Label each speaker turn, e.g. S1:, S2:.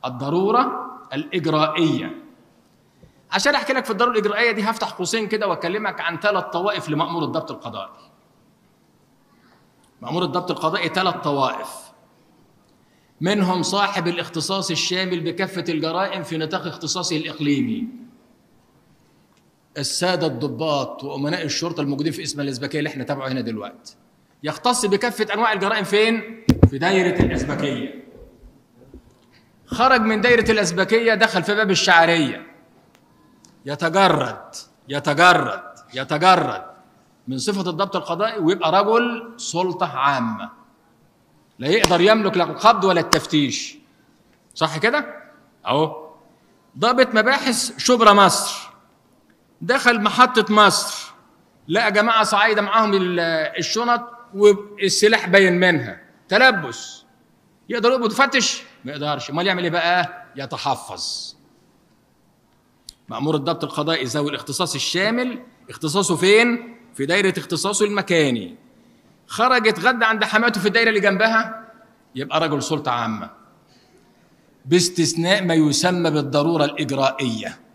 S1: الضروره الاجرائيه عشان احكي لك في الضروره الاجرائيه دي هفتح قوسين كده واكلمك عن ثلاث طوائف لمامور الضبط القضائي مامور الضبط القضائي ثلاث طوائف منهم صاحب الاختصاص الشامل بكافه الجرائم في نطاق اختصاصه الاقليمي الساده الضباط وامناء الشرطه الموجودين في اسم الازبكيه اللي احنا تابعه هنا دلوقتي يختص بكافه انواع الجرائم فين في دايره الازبكيه خرج من دايره الازبكيه دخل في باب الشعريه يتجرد يتجرد يتجرد من صفه الضبط القضائي ويبقى رجل سلطه عامه لا يقدر يملك لا القبض ولا التفتيش صح كده اهو ضابط مباحث شبرا مصر دخل محطة مصر لقى جماعة صعايدة معاهم ال- الشنط والسلاح باين منها تلبس يقدر يقبض يفتش ما يقدرش امال يعمل ايه بقى يتحفظ مأمور الضبط القضائي ذوي الاختصاص الشامل اختصاصه فين في دايرة اختصاصه المكاني خرج اتغدى عند حماته في الدايرة اللي جنبها يبقى رجل سلطة عامة باستثناء ما يسمى بالضرورة الإجرائية